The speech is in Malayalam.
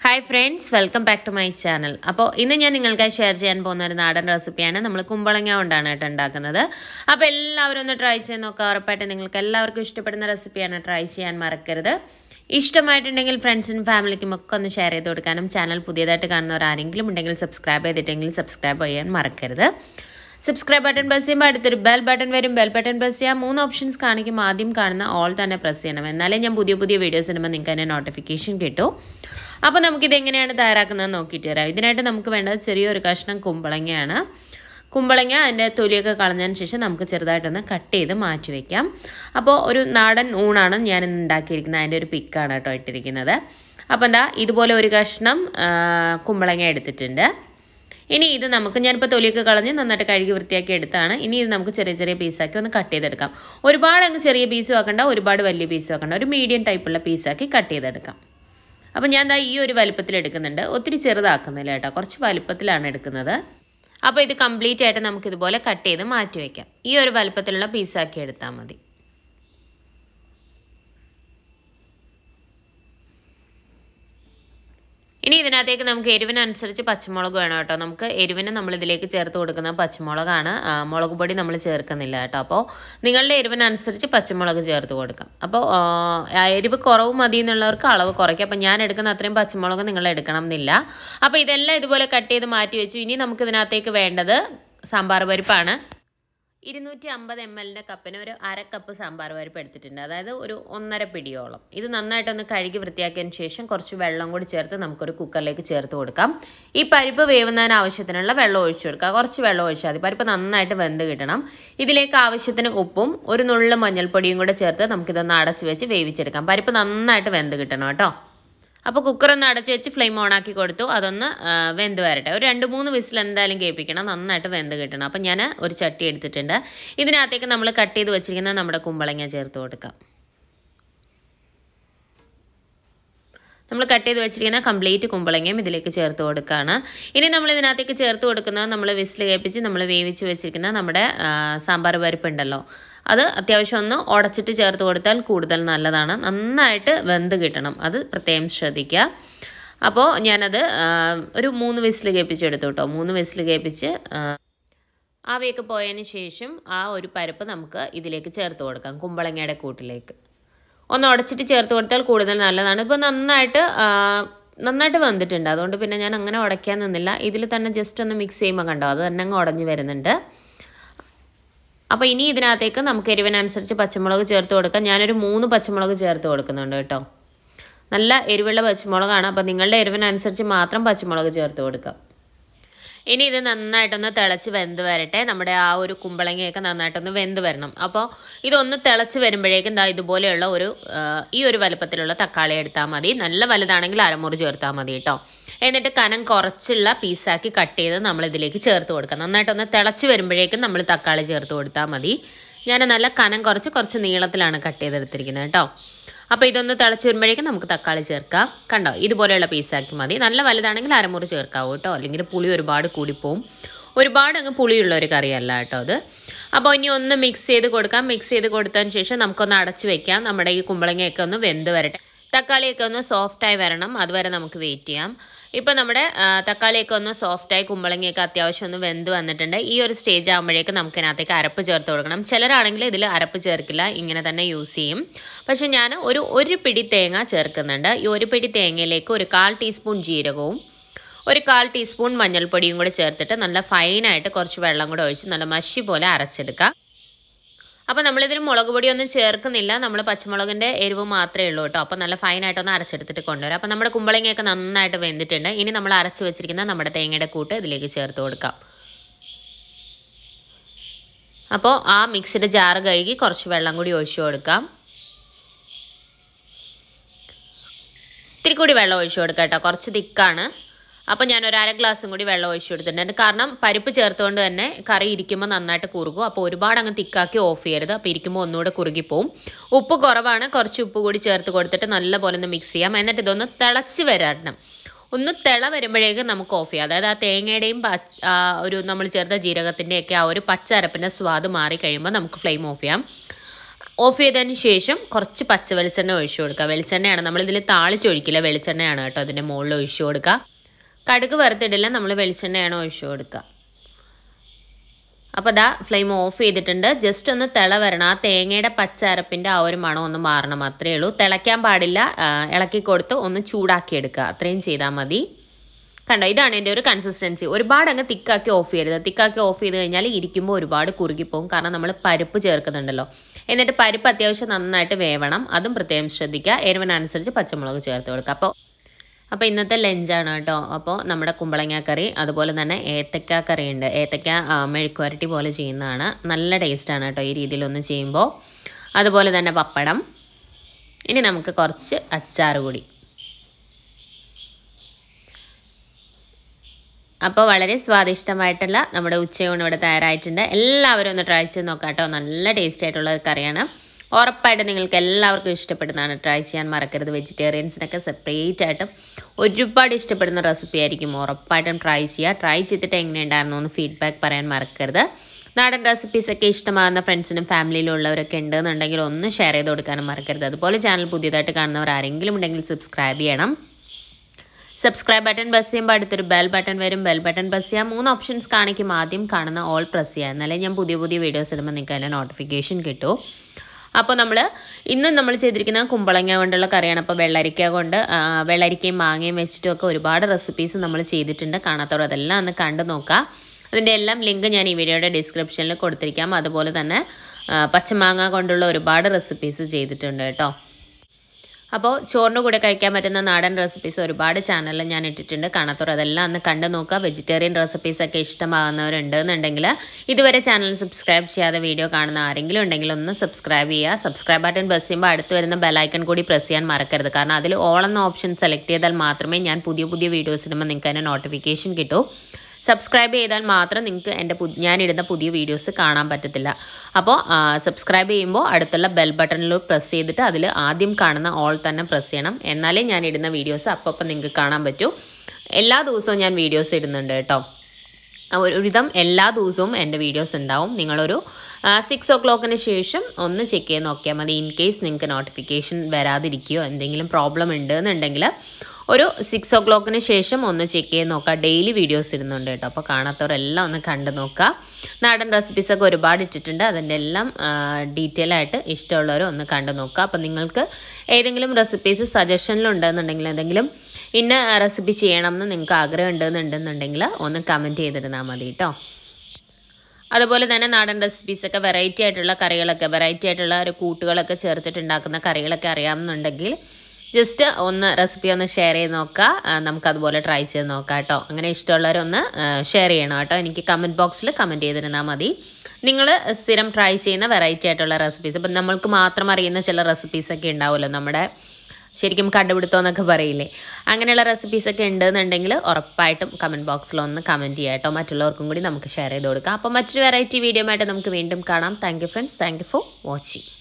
hi friends welcome back to my channel അപ്പോൾ ഇന്ന് ഞാൻ നിങ്ങൾക്കായി ഷെയർ ചെയ്യാൻ പോകുന്ന ഒരു നാടൻ റെസിപ്പിയാണ് നമ്മൾ കുമ്പളങ്ങ കൊണ്ടാണ് കേട്ടോ ഉണ്ടാക്കുന്നത് അപ്പോൾ എല്ലാവരും ഒന്ന് ട്രൈ ചെയ്ത് നോക്കുക ഉറപ്പായിട്ട് നിങ്ങൾക്ക് എല്ലാവർക്കും ഇഷ്ടപ്പെടുന്ന റെസിപ്പിയാണ് ട്രൈ ചെയ്യാൻ മറക്കരുത് ഇഷ്ടമായിട്ടുണ്ടെങ്കിൽ ഫ്രണ്ട്സിനും ഫാമിലിക്കും ഒക്കെ ഒന്ന് ഷെയർ ചെയ്ത് കൊടുക്കാനും ചാനൽ പുതിയതായിട്ട് കാണുന്നവർ ആരെങ്കിലും ഉണ്ടെങ്കിൽ സബ്സ്ക്രൈബ് ചെയ്തിട്ടെങ്കിൽ സബ്സ്ക്രൈബ് ചെയ്യാൻ മറക്കരുത് സബ്സ്ക്രൈബ് ബട്ടൺ പ്രസ് ചെയ്യുമ്പോൾ അടുത്തൊരു ബെൽ ബട്ടൺ വരും ബെൽ ബട്ടൺ പ്രസ് ചെയ്യാൻ മൂന്ന് ഓപ്ഷൻസ് കാണിക്കും ആദ്യം കാണുന്ന ഓൾ തന്നെ പ്രസ് ചെയ്യണം എന്നാലേ ഞാൻ പുതിയ പുതിയ വീഡിയോസ് ഇടുമ്പോൾ നിങ്ങൾക്ക് അതിൻ്റെ നോട്ടിഫിക്കേഷൻ കിട്ടും അപ്പോൾ നമുക്കിത് എങ്ങനെയാണ് തയ്യാറാക്കുന്നത് നോക്കിയിട്ട് തരാം ഇതിനായിട്ട് നമുക്ക് വേണ്ടത് ചെറിയൊരു കഷ്ണം കുമ്പളങ്ങയാണ് കുമ്പളങ്ങ അതിൻ്റെ തൊലിയൊക്കെ കളഞ്ഞതിന് ശേഷം നമുക്ക് ചെറുതായിട്ടൊന്ന് കട്ട് ചെയ്ത് മാറ്റി വയ്ക്കാം അപ്പോൾ ഒരു നാടൻ ഊണാണ് ഞാൻ ഇന്ന് ഉണ്ടാക്കിയിരിക്കുന്നത് അതിൻ്റെ ഒരു പിക്കാണ് കേട്ടോ ഇട്ടിരിക്കുന്നത് അപ്പോൾ എന്താ ഇതുപോലെ ഒരു കഷ്ണം ആ, കുമ്പളങ്ങ എടുത്തിട്ടുണ്ട് ഇനി ഇത് നമുക്ക് ഞാനിപ്പോൾ തൊലിയൊക്കെ കളഞ്ഞ് നന്നായിട്ട് കഴുകി വൃത്തിയാക്കി എടുത്താണ് ഇനി ഇത് നമുക്ക് ചെറിയ ചെറിയ പീസാക്കി ഒന്ന് കട്ട് ചെയ്തെടുക്കാം ഒരുപാട് അങ്ങ് ചെറിയ പീസും ആക്കണ്ട ഒരുപാട് വലിയ പീസും ആക്കണ്ട ഒരു മീഡിയം ടൈപ്പുള്ള പീസാക്കി കട്ട് ചെയ്തെടുക്കാം അപ്പോൾ ഞാൻ ദാ ഈ ഒരു വലുപ്പത്തിൽ എടുക്കുന്നുണ്ട് ഒത്തിരി ചെറുതാക്കുന്നില്ല കേട്ടോ കുറച്ച് വലുപ്പത്തിലാണ് എടുക്കുന്നത് അപ്പോൾ ഇത് കംപ്ലീറ്റ് ആയിട്ട് നമുക്ക് ഇതുപോലെ കട്ട് ചെയ്ത് മാറ്റി വയ്ക്കാം ഈ ഒരു വലുപ്പത്തിലുള്ള പീസാക്കി എടുത്താൽ മതി ഇനി ഇതിനകത്തേക്ക് നമുക്ക് എരിവിനനുസരിച്ച് പച്ചമുളക് വേണം കേട്ടോ നമുക്ക് എരിവിന് നമ്മൾ ഇതിലേക്ക് ചേർത്ത് കൊടുക്കുന്ന പച്ചമുളകാണ് ആ, മുളക് പൊടി നമ്മൾ ചേർക്കുന്നില്ല കേട്ടോ അപ്പോൾ നിങ്ങളുടെ എരിവിനനുസരിച്ച് പച്ചമുളക് ചേർത്ത് കൊടുക്കാം അപ്പോൾ ആ, എരിവ് കുറവ് മതി എന്നുള്ളവർക്ക് അളവ് കുറയ്ക്കാം അപ്പോൾ ഞാൻ എടുക്കുന്ന അത്രയും പച്ചമുളക് നിങ്ങൾ എടുക്കണം എന്നില്ല അപ്പോൾ ഇതെല്ലാം ഇതുപോലെ കട്ട് ചെയ്ത് മാറ്റി വെച്ചു ഇനി നമുക്ക് ഇതിനകത്തേക്ക് വേണ്ടത് സാമ്പാർ പരിപ്പാണ് ഇരുന്നൂറ്റി അമ്പത് എം എല്ലിൻ്റെ കപ്പിന് ഒരു അര കപ്പ് സാമ്പാർ പരിപ്പ് എടുത്തിട്ടുണ്ട് അതായത് ഒരു ഒന്നര പിടിയോളം ഇത് നന്നായിട്ടൊന്ന് കഴുകി വൃത്തിയാക്കിയതിന് ശേഷം കുറച്ച് വെള്ളം കൂടി ചേർത്ത് നമുക്കൊരു കുക്കറിലേക്ക് ചേർത്ത് കൊടുക്കാം ഈ പരിപ്പ് വേവുന്നതിന് ആവശ്യത്തിനുള്ള വെള്ളം ഒഴിച്ചു കൊടുക്കുക കുറച്ച് വെള്ളം ഒഴിച്ചാൽ മതി പരിപ്പ് നന്നായിട്ട് വെന്ത് കിട്ടണം ഇതിലേക്ക് ആവശ്യത്തിന് ഉപ്പും ഒരു നുള്ളു മഞ്ഞൾപ്പൊടിയും കൂടെ ചേർത്ത് നമുക്കിതൊന്ന് അടച്ച് വെച്ച് വേവിച്ചെടുക്കാം പരിപ്പ് നന്നായിട്ട് വെന്ത് കിട്ടണം കേട്ടോ അപ്പോൾ കുക്കർ ഒന്ന് അടച്ച് വെച്ച് ഫ്ലെയിം ഓൺ ആക്കി കൊടുത്തു അതൊന്ന് ആ, വെന്ത് വരട്ടെ ഒരു രണ്ട് മൂന്ന് വിസിൽ എന്തായാലും കേൾപ്പിക്കണം നന്നായിട്ട് വെന്ത് കിട്ടണം അപ്പോൾ ഞാൻ ഒരു ചട്ടി എടുത്തിട്ടുണ്ട് ഇതിനകത്തേക്ക് നമ്മൾ കട്ട് ചെയ്ത് വെച്ചിരിക്കുന്ന നമ്മുടെ കുമ്പളങ്ങ ചേർത്ത് കൊടുക്കാം നമ്മൾ കട്ട് ചെയ്ത് വെച്ചിരിക്കുന്ന കംപ്ലീറ്റ് കുമ്പളങ്ങയും ഇതിലേക്ക് ചേർത്ത് കൊടുക്കുകയാണ് ഇനി നമ്മൾ ഇതിനകത്തേക്ക് ചേർത്ത് കൊടുക്കുന്നത് നമ്മൾ വിസിൽ കേൾപ്പിച്ച് നമ്മൾ വേവിച്ച് വെച്ചിരിക്കുന്ന നമ്മുടെ ആ, സാമ്പാർ പരിപ്പുണ്ടല്ലോ അത് അത്യാവശ്യം ഒന്ന് ഉടച്ചിട്ട് ചേർത്ത് കൊടുത്താൽ കൂടുതൽ നല്ലതാണ് നന്നായിട്ട് വെന്ത് കിട്ടണം അത് പ്രത്യേകം ശ്രദ്ധിക്കുക അപ്പോൾ ഞാനത് ആ, ഒരു മൂന്ന് വിസിൽ കേൾപ്പിച്ചെടുത്തു കേട്ടോ മൂന്ന് വിസിൽ കേൾപ്പിച്ച് ആ, ആവിയൊക്കെ പോയതിന് ശേഷം ആ ഒരു പരിപ്പ് നമുക്ക് ഇതിലേക്ക് ചേർത്ത് കൊടുക്കാം കുമ്പളങ്ങയുടെ കൂട്ടിലേക്ക് ഒന്ന് ഉടച്ചിട്ട് ചേർത്ത് കൊടുത്താൽ കൂടുതൽ നല്ലതാണ് ഇപ്പോൾ നന്നായിട്ട് ആ, നന്നായിട്ട് വന്നിട്ടുണ്ട് അതുകൊണ്ട് പിന്നെ ഞാൻ അങ്ങനെ ഉടയ്ക്കാൻ നിന്നില്ല ഇതിൽ തന്നെ ജസ്റ്റ് ഒന്ന് മിക്സ് ചെയ്യുമ്പോൾ കണ്ടോ അത് തന്നെ അങ്ങ് ഉടഞ്ഞ് വരുന്നുണ്ട് അപ്പോൾ ഇനി ഇതിനകത്തേക്ക് നമുക്ക് എരിവിനനുസരിച്ച് പച്ചമുളക് ചേർത്ത് കൊടുക്കാം ഞാനൊരു മൂന്ന് പച്ചമുളക് ചേർത്ത് കൊടുക്കുന്നുണ്ട് കേട്ടോ നല്ല എരിവുള്ള പച്ചമുളകാണ് അപ്പോൾ നിങ്ങളുടെ എരിവിനനുസരിച്ച് മാത്രം പച്ചമുളക് ചേർത്ത് കൊടുക്കാം ഇനി ഇത് നന്നായിട്ടൊന്ന് തിളച്ച് വെന്ത് വരട്ടെ നമ്മുടെ ആ ഒരു കുമ്പളങ്ങയൊക്കെ നന്നായിട്ടൊന്ന് വെന്ത് വരണം അപ്പോൾ ഇതൊന്ന് തിളച്ച് വരുമ്പോഴേക്കും ദാ ഇതുപോലെയുള്ള ഒരു ആ, ഈ ഒരു വലുപ്പത്തിലുള്ള തക്കാളി എടുത്താൽ മതി നല്ല വലുതാണെങ്കിൽ അരമുറി ചേർത്താൽ മതി കേട്ടോ എന്നിട്ട് കനം കുറച്ചുള്ള പീസാക്കി കട്ട് ചെയ്ത് നമ്മൾ ഇതിലേക്ക് ചേർത്ത് കൊടുക്കാം നന്നായിട്ടൊന്ന് തിളച്ച് വരുമ്പോഴേക്കും നമ്മൾ തക്കാളി ചേർത്ത് കൊടുത്താൽ മതി ഞാൻ നല്ല കനം കുറച്ച് കുറച്ച് നീളത്തിലാണ് കട്ട് ചെയ്തെടുത്തിരിക്കുന്നത് കേട്ടോ അപ്പോൾ ഇതൊന്ന് തിളച്ച് വരുമ്പോഴേക്കും നമുക്ക് തക്കാളി ചേർക്കാം കണ്ടോ ഇതുപോലെയുള്ള പീസാക്കി മതി നല്ല വലുതാണെങ്കിൽ അരമുറി ചേർക്കാവൂ കേട്ടോ അല്ലെങ്കിൽ പുളി ഒരുപാട് കൂടിപ്പോവും ഒരുപാട് അങ്ങ് പുളിയുള്ള ഒരു കറിയല്ല കേട്ടോ അത് അപ്പോൾ ഇനി ഒന്ന് മിക്സ് ചെയ്ത് കൊടുക്കാം മിക്സ് ചെയ്ത് കൊടുത്തതിന് ശേഷം നമുക്കൊന്ന് അടച്ച് വെക്കാം നമ്മുടെ ഈ കുമ്പളങ്ങയൊക്കെ ഒന്ന് വെന്ത് വരട്ടെ തക്കാളിയൊക്കെ ഒന്ന് സോഫ്റ്റായി വരണം അതുവരെ നമുക്ക് വെയിറ്റ് ചെയ്യാം ഇപ്പോൾ നമ്മുടെ ആ, തക്കാളിയൊക്കെ ഒന്ന് സോഫ്റ്റായി കുമ്പളങ്ങയൊക്കെ അത്യാവശ്യം ഒന്ന് വെന്ത് വന്നിട്ടുണ്ട് ഈ ഒരു സ്റ്റേജ് ആകുമ്പോഴേക്കും നമുക്ക് ഇതിനകത്തേക്ക് അരപ്പ് ചേർത്ത് കൊടുക്കണം ചിലരാണെങ്കിൽ ഇതിൽ അരപ്പ് ചേർക്കില്ല ഇങ്ങനെ തന്നെ യൂസ് ചെയ്യും പക്ഷേ ഞാൻ ഒരു ഒരു പിടി തേങ്ങ ചേർക്കുന്നുണ്ട് ഈ ഒരു പിടി തേങ്ങയിലേക്ക് ഒരു കാൽ ടീസ്പൂൺ ജീരകവും ഒരു കാൽ ടീസ്പൂൺ മഞ്ഞൾപ്പൊടിയും കൂടി ചേർത്തിട്ട് നല്ല ഫൈനായിട്ട് കുറച്ച് വെള്ളം കൂടെ ഒഴിച്ച് നല്ല മഷി പോലെ അരച്ചെടുക്കുക അപ്പോൾ നമ്മളിതിന് മുളക് പൊടിയൊന്നും ചേർക്കുന്നില്ല നമ്മൾ പച്ചമുളകിൻ്റെ എരിവ് മാത്രമേ ഉള്ളൂ കേട്ടോ അപ്പോൾ നല്ല ഫൈനായിട്ടൊന്ന് അരച്ചെടുത്തിട്ട് കൊണ്ടുവരാം അപ്പോൾ നമ്മുടെ കുമ്പളങ്ങയൊക്കെ നന്നായിട്ട് വെന്തിട്ടുണ്ട് ഇനി നമ്മൾ അരച്ച് വെച്ചിരിക്കുന്ന നമ്മുടെ തേങ്ങയുടെ കൂട്ട് ഇതിലേക്ക് ചേർത്ത് കൊടുക്കാം അപ്പോൾ ആ മിക്സിയുടെ ജാറ് കഴുകി കുറച്ച് വെള്ളം കൂടി ഒഴിച്ചു കൊടുക്കാം ഇത്തിരി കൂടി വെള്ളം ഒഴിച്ചു കൊടുക്കാം കേട്ടോ കുറച്ച് തിക്കാണ് അപ്പോൾ ഞാൻ ഒരു അര ഗ്ലാസും കൂടി വെള്ളം ഒഴിച്ചു കൊടുത്തിട്ടുണ്ട് കാരണം പരിപ്പ് ചേർത്തുകൊണ്ട് തന്നെ കറി ഇരിക്കുമ്പോൾ നന്നായിട്ട് കുറുകും അപ്പോൾ ഒരുപാട് അങ്ങ് തിക്കാക്കി ഓഫ് ചെയ്യരുത് അപ്പോൾ ഇരിക്കുമ്പോൾ ഒന്നുകൂടെ കുറുകിപ്പോവും ഉപ്പ് കുറവാണ് കുറച്ച് ഉപ്പ് കൂടി ചേർത്ത് കൊടുത്തിട്ട് നല്ലപോലെ ഒന്ന് മിക്സ് ചെയ്യാം എന്നിട്ട് ഇതൊന്ന് തിളച്ച് വരണം ഒന്ന് തിള വരുമ്പോഴേക്കും നമുക്ക് ഓഫ് ചെയ്യാം അതായത് ആ തേങ്ങയുടെയും പ- ആ ഒരു നമ്മൾ ചേർത്ത ജീരകത്തിൻ്റെയൊക്കെ ആ ഒരു പച്ച അരപ്പിൻ്റെ സ്വാദ് മാറി കഴിയുമ്പോൾ നമുക്ക് ഫ്ലെയിം ഓഫ് ചെയ്യാം ഓഫ് ചെയ്തതിന് ശേഷം കുറച്ച് പച്ച വെളിച്ചെണ്ണ ഒഴിച്ചു കൊടുക്കുക വെളിച്ചെണ്ണയാണ് നമ്മളിതിൽ താളിച്ചൊഴിക്കില്ല വെളിച്ചെണ്ണയാണ് കേട്ടോ അതിൻ്റെ മുകളിൽ ഒഴിച്ചു കൊടുക്കുക കടുക് വറുത്തിടില്ല നമ്മൾ വെളിച്ചെണ്ണയാണ് ഒഴിച്ചു കൊടുക്കുക അപ്പോൾ ദാ ഫ്ലെയിം ഓഫ് ചെയ്തിട്ടുണ്ട് ജസ്റ്റ് ഒന്ന് തിള വരണം ആ തേങ്ങയുടെ പച്ച അരപ്പിൻ്റെ ആ ഒരു മണം ഒന്ന് മാറണം അത്രയേ ഉള്ളൂ തിളയ്ക്കാൻ പാടില്ല ആ, ഇളക്കി കൊടുത്ത് ഒന്ന് ചൂടാക്കി എടുക്കുക അത്രയും ചെയ്താൽ മതി കണ്ടോ ഇതാണ് എൻ്റെ ഒരു കൺസിസ്റ്റൻസി ഒരുപാട് അങ്ങ് തിക്കാക്കി ഓഫ് ചെയ്യരുത് തിക്കാക്കി ഓഫ് ചെയ്ത് കഴിഞ്ഞാൽ ഇരിക്കുമ്പോൾ ഒരുപാട് കുറുകിപ്പോകും കാരണം നമ്മൾ പരിപ്പ് ചേർക്കുന്നുണ്ടല്ലോ എന്നിട്ട് പരിപ്പ് അത്യാവശ്യം നന്നായിട്ട് വേവണം അതും പ്രത്യേകം ശ്രദ്ധിക്കുക എരിവിനനുസരിച്ച് പച്ചമുളക് ചേർത്ത് കൊടുക്കുക അപ്പോൾ അപ്പോൾ ഇന്നത്തെ ലഞ്ചാണ് കേട്ടോ അപ്പോൾ നമ്മുടെ കുമ്പളങ്ങ കറി അതുപോലെ തന്നെ ഏത്തക്ക കറി ഉണ്ട് ഏത്തക്ക ആ, മെഴുക്കുവരട്ടി പോലെ ചെയ്യുന്നതാണ് നല്ല ടേസ്റ്റാണ് കേട്ടോ ഈ രീതിയിലൊന്ന് ചെയ്യുമ്പോൾ അതുപോലെ തന്നെ പപ്പടം ഇനി നമുക്ക് കുറച്ച് അച്ചാർ കൂടി അപ്പോൾ വളരെ സ്വാദിഷ്ടമായിട്ടുള്ള നമ്മുടെ ഉച്ചയൂണ് ഇവിടെ തയ്യാറായിട്ടുണ്ട് എല്ലാവരും ഒന്ന് ട്രൈ ചെയ്ത് നോക്കാം കേട്ടോ നല്ല ടേസ്റ്റ് ആയിട്ടുള്ള ഒരു കറിയാണ് ഉറപ്പായിട്ട് നിങ്ങൾക്ക് എല്ലാവർക്കും ഇഷ്ടപ്പെടുന്നതാണ് ട്രൈ ചെയ്യാൻ മറക്കരുത് വെജിറ്റേറിയൻസിനൊക്കെ സെപ്പറേറ്റ് ആയിട്ട് ഒരുപാട് ഇഷ്ടപ്പെടുന്ന റെസിപ്പി ആയിരിക്കും ഉറപ്പായിട്ടും ട്രൈ ചെയ്യുക ട്രൈ ചെയ്തിട്ട് എങ്ങനെയുണ്ടായിരുന്നു എന്ന് ഫീഡ്ബാക്ക് പറയാൻ മറക്കരുത് നാടൻ റെസിപ്പീസൊക്കെ ഇഷ്ടമാകുന്ന ഫ്രണ്ട്സിനും ഫാമിലിയിലും ഉള്ളവരൊക്കെ ഉണ്ടെന്നുണ്ടെങ്കിൽ ഒന്ന് ഷെയർ ചെയ്ത് കൊടുക്കാനും മറക്കരുത് അതുപോലെ ചാനൽ പുതിയതായിട്ട് കാണുന്നവർ ആരെങ്കിലും ഉണ്ടെങ്കിൽ സബ്സ്ക്രൈബ് ചെയ്യണം സബ്സ്ക്രൈബ് ബട്ടൺ പ്രസ് ചെയ്യുമ്പോൾ അടുത്തൊരു ബെൽ ബട്ടൺ വരും ബെൽ ബട്ടൺ പ്രസ് ചെയ്യാം മൂന്ന് ഓപ്ഷൻസ് കാണിക്കും ആദ്യം കാണുന്ന ഓൾ പ്രസ് ചെയ്യുക എന്നാലേ ഞാൻ പുതിയ പുതിയ വീഡിയോസ് ഇടുമ്പോൾ നിങ്ങൾക്ക് അതിൻ്റെ നോട്ടിഫിക്കേഷൻ കിട്ടും അപ്പോൾ നമ്മൾ ഇന്ന് നമ്മൾ ചെയ്തിരിക്കുന്ന കുമ്പളങ്ങ കൊണ്ടുള്ള കറിയാണ് അപ്പോൾ വെള്ളരിക്ക കൊണ്ട് ആ, വെള്ളരിക്കയും മാങ്ങയും വെച്ചിട്ടും ഒക്കെ ഒരുപാട് റെസിപ്പീസ് നമ്മൾ ചെയ്തിട്ടുണ്ട് കാണാത്തവർ അതെല്ലാം ഒന്ന് കണ്ടു നോക്കുക അതിൻ്റെ എല്ലാം ലിങ്ക് ഞാൻ ഈ വീഡിയോയുടെ ഡിസ്ക്രിപ്ഷനിൽ കൊടുത്തിരിക്കാം അതുപോലെ തന്നെ ആ, പച്ചമാങ്ങ കൊണ്ടുള്ള ഒരുപാട് റെസിപ്പീസ് ചെയ്തിട്ടുണ്ട് കേട്ടോ അപ്പോൾ ചോറിൻ്റെ കൂടെ കഴിക്കാൻ പറ്റുന്ന നാടൻ റെസിപ്പീസ് ഒരുപാട് ചാനലിൽ ഞാൻ ഇട്ടിട്ടുണ്ട് കാണാത്തവർ അതെല്ലാം ഒന്ന് കണ്ടു നോക്കുക വെജിറ്റേറിയൻ റെസിപ്പീസ് ഒക്കെ ഇഷ്ടമാകുന്നവരുണ്ട് എന്നുണ്ടെങ്കിൽ ഇതുവരെ ചാനൽ സബ്സ്ക്രൈബ് ചെയ്യാതെ വീഡിയോ കാണുന്ന ആരെങ്കിലും ഉണ്ടെങ്കിൽ ഒന്ന് സബ്സ്ക്രൈബ് ചെയ്യുക സബ്സ്ക്രൈബ് ബട്ടൺ പ്രസ് ചെയ്യുമ്പോൾ അടുത്ത് വരുന്ന ബെലൈക്കൺ കൂടി പ്രസ് ചെയ്യാൻ മറക്കരുത് കാരണം അതിൽ ഓൾ എന്ന ഓപ്ഷൻ സെലക്ട് ചെയ്താൽ മാത്രമേ ഞാൻ പുതിയ പുതിയ വീഡിയോസ് ഇടുമ്പോൾ നിങ്ങൾക്ക് അതിൻ്റെ നോട്ടിഫിക്കേഷൻ കിട്ടൂ സബ്സ്ക്രൈബ് ചെയ്താൽ മാത്രം നിങ്ങൾക്ക് എൻ്റെ പു ഞാനിടുന്ന പുതിയ വീഡിയോസ് കാണാൻ പറ്റത്തില്ല അപ്പോൾ സബ്സ്ക്രൈബ് ചെയ്യുമ്പോൾ അടുത്തുള്ള ബെൽ ബട്ടണിൽ പ്രസ് ചെയ്തിട്ട് അതിൽ ആദ്യം കാണുന്ന ഓൾ തന്നെ പ്രസ് ചെയ്യണം എന്നാലേ ഞാൻ ഇടുന്ന വീഡിയോസ് അപ്പോൾ അപ്പം നിങ്ങൾക്ക് കാണാൻ പറ്റൂ എല്ലാ ദിവസവും ഞാൻ വീഡിയോസ് ഇടുന്നുണ്ട് കേട്ടോ ഒരു- ഒരുവിധം എല്ലാ ദിവസവും എൻ്റെ വീഡിയോസ് ഉണ്ടാവും നിങ്ങളൊരു സിക്സ് ഓ ക്ലോക്കിന് ശേഷം ഒന്ന് ചെക്ക് ചെയ്ത് നോക്കിയാൽ മതി ഇൻ കേസ് നിങ്ങൾക്ക് നോട്ടിഫിക്കേഷൻ വരാതിരിക്കുകയോ എന്തെങ്കിലും പ്രോബ്ലം ഉണ്ട് എന്നുണ്ടെങ്കിൽ ഒരു സിക്സ് ഓ ക്ലോക്കിന് ശേഷം ഒന്ന് ചെക്ക് ചെയ്ത് നോക്കുക ഡെയിലി വീഡിയോസ് ഇടുന്നുണ്ട് കേട്ടോ അപ്പോൾ കാണാത്തവരെല്ലാം ഒന്ന് കണ്ടു നോക്കുക നാടൻ റെസിപ്പീസൊക്കെ ഒരുപാട് ഇട്ടിട്ടുണ്ട് അതിൻ്റെ എല്ലാം ഡീറ്റെയിൽ ആയിട്ട് ഇഷ്ടമുള്ളവർ ഒന്ന് കണ്ടു നോക്കുക അപ്പോൾ നിങ്ങൾക്ക് ഏതെങ്കിലും റെസിപ്പീസ് സജഷനിലുണ്ടെന്നുണ്ടെങ്കിൽ എന്തെങ്കിലും ഇന്ന റെസിപ്പി ചെയ്യണം എന്ന് നിങ്ങൾക്ക് ആഗ്രഹം ഉണ്ടെന്നുണ്ടെന്നുണ്ടെങ്കിൽ ഒന്ന് കമൻറ്റ് ചെയ്തിരുന്നാൽ മതി കേട്ടോ അതുപോലെ തന്നെ നാടൻ റെസിപ്പീസൊക്കെ വെറൈറ്റി ആയിട്ടുള്ള കറികളൊക്കെ വെറൈറ്റി ആയിട്ടുള്ള ഒരു കൂട്ടുകളൊക്കെ ചേർത്തിട്ടുണ്ടാക്കുന്ന കറികളൊക്കെ അറിയാമെന്നുണ്ടെങ്കിൽ ജസ്റ്റ് ഒന്ന് റെസിപ്പി ഒന്ന് ഷെയർ ചെയ്ത് നോക്കുക ആ, നമുക്കതുപോലെ ട്രൈ ചെയ്ത് നോക്കാം കേട്ടോ അങ്ങനെ ഇഷ്ടമുള്ളവരൊന്ന് ഷെയർ ചെയ്യണം കേട്ടോ എനിക്ക് കമൻറ്റ് ബോക്സിൽ കമൻറ്റ് ചെയ്തിരുന്നാൽ മതി നിങ്ങൾ സ്ഥിരം ട്രൈ ചെയ്യുന്ന വെറൈറ്റി ആയിട്ടുള്ള റെസിപ്പീസ് ഇപ്പം നമ്മൾക്ക് മാത്രം അറിയുന്ന ചില റെസിപ്പീസൊക്കെ ഉണ്ടാവുമല്ലോ നമ്മുടെ ശരിക്കും കണ്ടുപിടുത്തം എന്നൊക്കെ പറയില്ലേ അങ്ങനെയുള്ള റെസിപ്പീസൊക്കെ ഉണ്ടെന്നുണ്ടെങ്കിൽ ഉറപ്പായിട്ടും കമൻറ്റ് ബോക്സിൽ ഒന്ന് കമൻറ്റ് ചെയ്യാം കേട്ടോ മറ്റുള്ളവർക്കും കൂടി നമുക്ക് ഷെയർ ചെയ്ത് കൊടുക്കാം അപ്പോൾ മറ്റൊരു വെറൈറ്റി വീഡിയോ ആയിട്ട് നമുക്ക് വീണ്ടും കാണാം thank you friends thank you for watching